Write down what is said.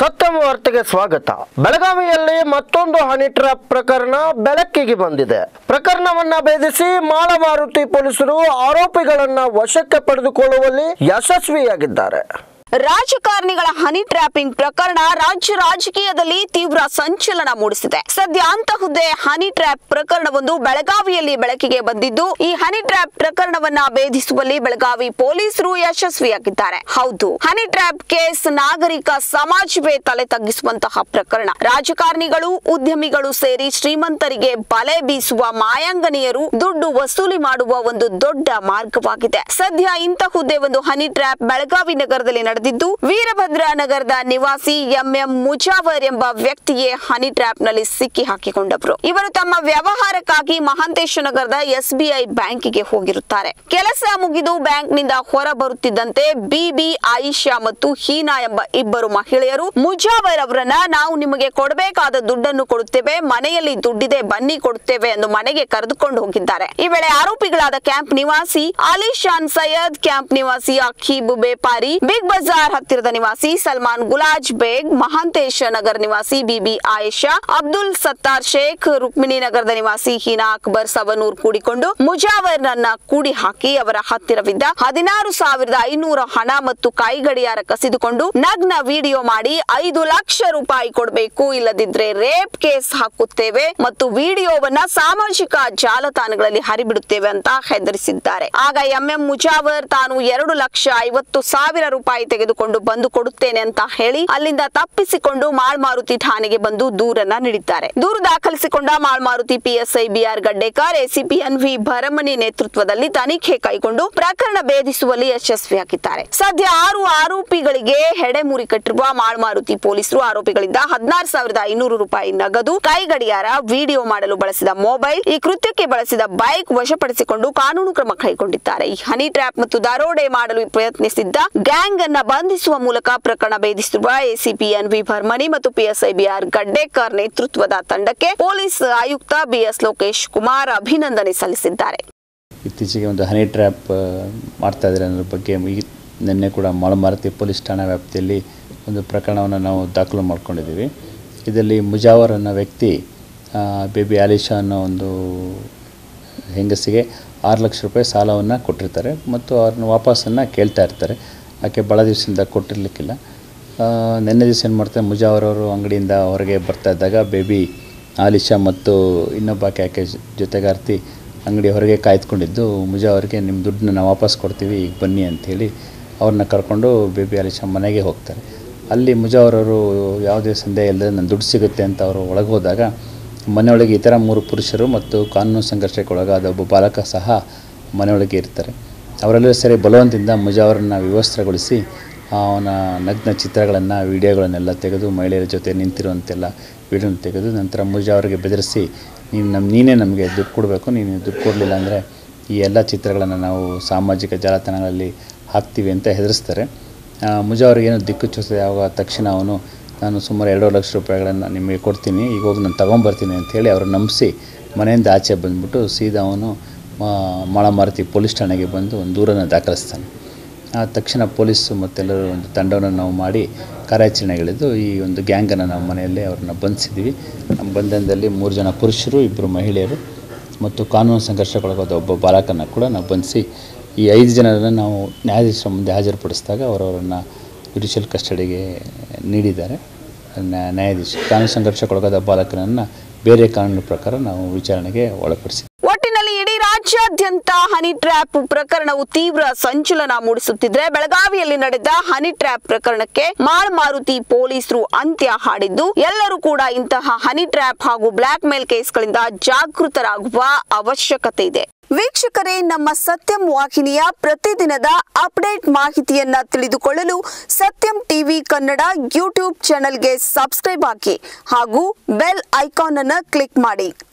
ಸತ್ಯಂ ವಾರ್ತೆಗೆ ಸ್ವಾಗತ ಬೆಳಗಾವಿಯಲ್ಲಿ ಮತ್ತೊಂದು ಹನಿ ಟ್ರ್ಯಾಪ್ ಪ್ರಕರಣ ಬೆಳಕಿಗೆ ಬಂದಿದೆ ಪ್ರಕರಣವನ್ನ ಭೇದಿಸಿ ಮಾಳಮಾರುತಿ ಪೊಲೀಸರು ಆರೋಪಿಗಳನ್ನ ವಶಕ್ಕೆ ಪಡೆದುಕೊಳ್ಳುವಲ್ಲಿ ಯಶಸ್ವಿಯಾಗಿದ್ದಾರೆ ರಾಜಕಾರಣಿಗಳ ಹನಿ ಟ್ರ್ಯಾಪಿಂಗ್ ಪ್ರಕರಣ ರಾಜ್ಯ ರಾಜಕೀಯದಲ್ಲಿ ತೀವ್ರ ಸಂಚಲನ ಮೂಡಿಸಿದೆ ಸದ್ಯ ಅಂತಹುದೇ ಹನಿ ಟ್ರ್ಯಾಪ್ ಪ್ರಕರಣವೊಂದು ಬೆಳಗಾವಿಯಲ್ಲಿ ಬೆಳಕಿಗೆ ಬಂದಿದ್ದು ಈ ಹನಿ ಟ್ರ್ಯಾಪ್ ಪ್ರಕರಣವನ್ನ ಭೇದಿಸುವಲ್ಲಿ ಬೆಳಗಾವಿ ಪೊಲೀಸರು ಯಶಸ್ವಿಯಾಗಿದ್ದಾರೆ ಹೌದು ಹನಿ ಟ್ರ್ಯಾಪ್ ಕೇಸ್ ನಾಗರಿಕ ಸಮಾಜವೇ ತಲೆ ತಗ್ಗಿಸುವಂತಹ ಪ್ರಕರಣ ರಾಜಕಾರಣಿಗಳು ಉದ್ಯಮಿಗಳು ಸೇರಿ ಶ್ರೀಮಂತರಿಗೆ ಬಲೆ ಬೀಸುವ ಮಾಯಾಂಗನಿಯರು ದುಡ್ಡು ವಸೂಲಿ ಮಾಡುವ ಒಂದು ದೊಡ್ಡ ಮಾರ್ಗವಾಗಿದೆ ಸದ್ಯ ಇಂತಹುದೇ ಒಂದು ಹನಿ ಟ್ರ್ಯಾಪ್ ಬೆಳಗಾವಿ ನಗರದಲ್ಲಿ ನಡೆದಿದ್ದು ವೀರಭದ್ರ ನಗರದ ನಿವಾಸಿ ಎಂಎಂ ಮುಜಾವರ್ ಎಂಬ ವ್ಯಕ್ತಿಯೇ ಹನಿ ಟ್ರ್ಯಾಪ್ ನಲ್ಲಿ ಸಿಕ್ಕಿ ಹಾಕಿಕೊಂಡವರು ಇವರು ತಮ್ಮ ವ್ಯವಹಾರಕ್ಕಾಗಿ ಮಹಾಂತೇಶ ನಗರದ ಎಸ್ಬಿಐ ಬ್ಯಾಂಕಿಗೆ ಹೋಗಿರುತ್ತಾರೆ ಕೆಲಸ ಮುಗಿದು ಬ್ಯಾಂಕ್ನಿಂದ ಹೊರ ಬರುತ್ತಿದ್ದಂತೆ ಬಿಬಿ ಆಯಿಷಾ ಮತ್ತು ಹೀನಾ ಎಂಬ ಇಬ್ಬರು ಮಹಿಳೆಯರು ಮುಜಾವರ್ ಅವರನ್ನ ನಾವು ನಿಮಗೆ ಕೊಡಬೇಕಾದ ದುಡ್ಡನ್ನು ಕೊಡುತ್ತೇವೆ ಮನೆಯಲ್ಲಿ ದುಡ್ಡಿದೆ ಬನ್ನಿ ಕೊಡುತ್ತೇವೆ ಎಂದು ಮನೆಗೆ ಕರೆದುಕೊಂಡು ಹೋಗಿದ್ದಾರೆ ಈ ವೇಳೆ ಆರೋಪಿಗಳಾದ ಕ್ಯಾಂಪ್ ನಿವಾಸಿ ಆಲಿಶಾನ್ ಸೈಯದ್ ಕ್ಯಾಂಪ್ ನಿವಾಸಿ ಅಖೀಬ್ ಬೇಪಾರಿ ಬಿಗ್ ಬಜಾರ್ ಹತ್ತಿರದ ನಿವಾಸಿ ಸಲ್ಮಾನ್ ಗುಲಾಜ್ ಬೇಗ್ ಮಹಾಂತೇಶ ನಗರ ನಿವಾಸಿ ಬಿಬಿ ಆಯೇಷಾ ಅಬ್ದುಲ್ ಸತ್ತಾರ್ ಶೇಖ್ ರುಕ್ಮಿಣಿ ನಗರದ ನಿವಾಸಿ ಹೀನಾ ಅಕ್ಬರ್ ಸವನೂರ್ ಕೂಡಿಕೊಂಡು ಮುಜಾವರ್ ನನ್ನ ಕೂಡಿ ಹಾಕಿ ಅವರ ಹತ್ತಿರವಿದ್ದ ಹದಿನಾರು ಸಾವಿರದ ಐನೂರ ಹಣ ಮತ್ತು ಕೈಗಡಿಯಾರ ಕಸಿದುಕೊಂಡು ನಗ್ನ ವಿಡಿಯೋ ಮಾಡಿ ಐದು ಲಕ್ಷ ರೂಪಾಯಿ ಕೊಡಬೇಕು ಇಲ್ಲದಿದ್ರೆ ರೇಪ್ ಕೇಸ್ ಹಾಕುತ್ತೇವೆ ಮತ್ತು ವಿಡಿಯೋವನ್ನ ಸಾಮಾಜಿಕ ಜಾಲತಾಣಗಳಲ್ಲಿ ಹರಿಬಿಡುತ್ತೇವೆ ಅಂತ ಹೆದರಿಸಿದ್ದಾರೆ ಆಗ ಎಂಎಂ ಮುಜಾವರ್ ತಾನು ಎರಡು ಲಕ್ಷ ಐವತ್ತು ಸಾವಿರ ರೂಪಾಯಿ ತೆಗೆದುಕೊಂಡು ಬಂದು ಕೊಡುತ್ತೇನೆ ಅಂತ ಹೇಳಿ ಅಲ್ಲಿಂದ ತಪ್ಪಿಸಿಕೊಂಡು ಮಾಳ್ಮಾರುತಿ ಠಾಣೆಗೆ ಬಂದು ದೂರನ್ನ ನೀಡಿದ್ದಾರೆ ದೂರು ದಾಖಲಿಸಿಕೊಂಡ Malmaruti PSI BR Gaddekar ACP NV Bharamani ನೇತೃತ್ವದಲ್ಲಿ ತನಿಖೆ ಕೈಗೊಂಡು ಪ್ರಕರಣ ಭೇದಿಸುವಲ್ಲಿ ಯಶಸ್ವಿಯಾಗಿದ್ದಾರೆ ಸದ್ಯ ಆರು ಆರೋಪಿಗಳಿಗೆ ಹೆಡೆಮುರಿ ಕಟ್ಟಿರುವ ಮಾಳ್ಮಾರುತಿ ಪೊಲೀಸರು ಆರೋಪಿಗಳಿಂದ ಹದಿನಾರು ಸಾವಿರದ ಐನೂರು ರೂಪಾಯಿ ನಗದು ಕೈಗಡಿಯಾರ ವಿಡಿಯೋ ಮಾಡಲು ಬಳಸಿದ ಮೊಬೈಲ್ ಈ ಕೃತ್ಯಕ್ಕೆ ಬಳಸಿದ ಬೈಕ್ ವಶಪಡಿಸಿಕೊಂಡು ಕಾನೂನು ಕ್ರಮ ಕೈಗೊಂಡಿದ್ದಾರೆ ಈ ಹನಿ ಟ್ರ್ಯಾಪ್ ಮತ್ತು ದರೋಡೆ ಮಾಡಲು ಪ್ರಯತ್ನಿಸಿದ್ದ ಗ್ಯಾಂಗ್ ಅನ್ನ ಬಂಧಿಸುವ ಮೂಲಕ ಪ್ರಕರಣ ಭೇದಿಸಿರುವ ಎಸಿಪಿ ಎನ್ವಿ ಭರ್ಮನಿ ಮತ್ತು ಪಿಎಸ್ಐ ಬಿಆರ್ ಗಡ್ಡೇಕರ್ ನೇತೃತ್ವದ ತಂಡಕ್ಕೆ ಪೊಲೀಸ್ ಆಯುಕ್ತ ಬಿಎಸ್ ಲೋಕೇಶ್ ಕುಮಾರ್ ಅಭಿನಂದನೆ ಸಲ್ಲಿಸಿದ್ದಾರೆ ಇತ್ತೀಚೆಗೆ ಒಂದು ಹನಿ ಟ್ರ್ಯಾಪ್ ಆ, ಮಾಡ್ತಾ ಇದ್ದಾರೆ ಅನ್ನೋದ್ರ ಬಗ್ಗೆ ಈ ನಿನ್ನೆ ಕೂಡ ಮಾಳಮಾರುತಿ ಪೊಲೀಸ್ ಠಾಣಾ ವ್ಯಾಪ್ತಿಯಲ್ಲಿ ಒಂದು ಪ್ರಕರಣವನ್ನು ನಾವು ದಾಖಲು ಮಾಡ್ಕೊಂಡಿದ್ದೀವಿ ಇದರಲ್ಲಿ ಮುಜಾವರ್ ಅನ್ನೋ ವ್ಯಕ್ತಿ ಆ, ಬೇಬಿ ಆಲಿಶಾ ಅನ್ನೋ ಒಂದು ಹೆಂಗಸಿಗೆ ಆರು ಲಕ್ಷ ರೂಪಾಯಿ ಸಾಲವನ್ನು ಕೊಟ್ಟಿರ್ತಾರೆ ಮತ್ತು ಅವ್ರನ್ನ ವಾಪಸ್ಸನ್ನು ಕೇಳ್ತಾ ಇರ್ತಾರೆ ಆಕೆ ಭಾಳ ದಿವಸದಿಂದ ಕೊಟ್ಟಿರಲಿಕ್ಕಿಲ್ಲ ನಿನ್ನೆ ದಿವಸ ಏನು ಮಾಡ್ತಾರೆ ಮುಜಾವರ್ ಅವರು ಅಂಗಡಿಯಿಂದ ಹೊರಗೆ ಬರ್ತಾ ಇದ್ದಾಗ ಬೇಬಿ ಆಲಿಶಾ ಮತ್ತು ಇನ್ನೊಬ್ಬ ಆಕೆ ಆಕೆ ಜೊತೆಗಾರ್ತಿ ಅಂಗಡಿ ಹೊರಗೆ ಕಾಯ್ದುಕೊಂಡಿದ್ದು ಮುಜಾವರ್ಗೆ ನಿಮ್ಮ ದುಡ್ಡನ್ನ ನಾವು ವಾಪಸ್ ಕೊಡ್ತೀವಿ ಈಗ ಬನ್ನಿ ಅಂಥೇಳಿ ಅವ್ರನ್ನ ಕರ್ಕೊಂಡು ಬೇಬಿ ಆಲಿಶಾ ಮನೆಗೆ ಹೋಗ್ತಾರೆ ಅಲ್ಲಿ ಮುಜಾವರವರು ಯಾವುದೇ ಸಂದೇಹ ಇಲ್ಲದೆ ನನ್ನ ದುಡ್ಡು ಸಿಗುತ್ತೆ ಅಂತ ಅವರು ಒಳಗೆ ಹೋದಾಗ ಮನೆಯೊಳಗೆ ಇತರ ಮೂರು ಪುರುಷರು ಮತ್ತು ಕಾನೂನು ಸಂಘರ್ಷಕ್ಕೆ ಒಳಗಾದ ಒಬ್ಬ ಬಾಲಕ ಸಹ ಮನೆಯೊಳಗೆ ಇರ್ತಾರೆ ಅವರೆಲ್ಲರೂ ಸೇರಿ ಬಲವಂತದಿಂದ ಮುಜಾವರನ್ನ ವಿವಸ್ತ್ರಗೊಳಿಸಿ ಅವನ ನಗ್ನ ಚಿತ್ರಗಳನ್ನು ವಿಡಿಯೋಗಳನ್ನೆಲ್ಲ ತೆಗೆದು ಮಹಿಳೆಯರ ಜೊತೆ ನಿಂತಿರುವಂತೆಲ್ಲ ವಿಡಿಯೋನ ತೆಗೆದು ನಂತರ ಮುಜಾವರಿಗೆ ಬೆದರಿಸಿ ನೀನು ನಮ್ಮ ನೀನೇ ನಮಗೆ ದುಡ್ಡು ಕೊಡಬೇಕು ನೀನು ದುಡ್ಡು ಕೊಡಲಿಲ್ಲ ಅಂದರೆ ಈ ಎಲ್ಲ ಚಿತ್ರಗಳನ್ನು ನಾವು ಸಾಮಾಜಿಕ ಜಾಲತಾಣಗಳಲ್ಲಿ ಹಾಕ್ತೀವಿ ಅಂತ ಹೆದರಿಸ್ತಾರೆ ಆ, ಮುಜಾವರಿಗೇನು ದಿಕ್ಕು ಚೂಸದೆ ಆವಾಗ ತಕ್ಷಣ ಅವನು ನಾನು ಸುಮಾರು ಎರಡೂವರೆ ಲಕ್ಷ ರೂಪಾಯಿಗಳನ್ನು ನಿಮಗೆ ಕೊಡ್ತೀನಿ ಈಗ ಹೋಗಿ ನಾನು ತೊಗೊಂಬರ್ತೀನಿ ಅಂಥೇಳಿ ಅವ್ರು ನಂಬಿಸಿ ಮನೆಯಿಂದ ಆಚೆ ಬಂದುಬಿಟ್ಟು ಸೀದಾ ಅವನು ಮಾ- ಮಾಳಮಾರುತಿ ಪೊಲೀಸ್ ಠಾಣೆಗೆ ಬಂದು ಒಂದು ದೂರನ್ನು ದಾಖಲಿಸ್ತಾನೆ ಆ ತಕ್ಷಣ ಪೊಲೀಸು ಮತ್ತೆಲ್ಲರೂ ಒಂದು ತಂಡವನ್ನು ನಾವು ಮಾಡಿ ಕಾರ್ಯಾಚರಣೆಗಳಿದ್ದು ಈ ಒಂದು ಗ್ಯಾಂಗನ್ನು ನಾವು ಮನೆಯಲ್ಲೇ ಅವ್ರನ್ನ ಬಂಧಿಸಿದ್ವಿ ನಮ್ಮ ಬಂಧನದಲ್ಲಿ ಮೂರು ಜನ ಪುರುಷರು ಇಬ್ಬರು ಮಹಿಳೆಯರು ಮತ್ತು ಕಾನೂನು ಸಂಘರ್ಷಕ್ಕೊಳಗಾದ ಒಬ್ಬ ಬಾಲಕನ ಕೂಡ ನಾವು ಬಂಧಿಸಿ ಈ ಐದು ಜನರನ್ನು ನಾವು ನ್ಯಾಯಾಧೀಶರ ಮುಂದೆ ಹಾಜರುಪಡಿಸಿದಾಗ ಅವರವರನ್ನು ಜುಡಿಷಿಯಲ್ ಕಸ್ಟಡಿಗೆ ನೀಡಿದ್ದಾರೆ ನ್ಯಾ- ನ್ಯಾಯಾಧೀಶ ಕಾನೂನು ಸಂಘರ್ಷಕ್ಕೊಳಗಾದ ಬಾಲಕನನ್ನು ಬೇರೆ ಕಾನೂನು ಪ್ರಕಾರ ನಾವು ವಿಚಾರಣೆಗೆ ಒಳಪಡಿಸಿ ಒಟ್ಟಿನಲ್ಲಿ ಇಡೀ ರಾಜ್ಯಾದ್ಯಂತ ಹನಿ ಟ್ರ್ಯಾಪ್ ಪ್ರಕರಣವು ತೀವ್ರ ಸಂಚಲನ ಮೂಡಿಸುತ್ತಿದ್ರೆ ಬೆಳಗಾವಿಯಲ್ಲಿ ನಡೆದ ಹನಿ ಟ್ರ್ಯಾಪ್ ಪ್ರಕರಣಕ್ಕೆ ಮಾಳ್ಮಾರುತಿ ಪೊಲೀಸರು ಅಂತ್ಯ ಹಾಡಿದ್ದು ಎಲ್ಲರೂ ಕೂಡ ಇಂತಹ ಹನಿ ಟ್ರ್ಯಾಪ್ ಹಾಗೂ ಬ್ಲಾಕ್ ಮೇಲ್ ಕೇಸ್ಗಳಿಂದ ಜಾಗೃತರಾಗುವ ಅವಶ್ಯಕತೆ ಇದೆ ವೀಕ್ಷಕರೇ ನಮ್ಮ ಸತ್ಯಂ ವಾಹಿನಿಯ ಪ್ರತಿದಿನದ ಅಪ್ಡೇಟ್ ಮಾಹಿತಿಯನ್ನ ತಿಳಿದುಕೊಳ್ಳಲು ಸತ್ಯಂ ಟಿವಿ ಕನ್ನಡ ಯೂಟ್ಯೂಬ್ ಚಾನೆಲ್ಗೆ ಸಬ್ಸ್ಕ್ರೈಬ್ ಹಾಕಿ ಹಾಗೂ ಬೆಲ್ ಐಕಾನ್ ಅನ್ನು ಕ್ಲಿಕ್ ಮಾಡಿ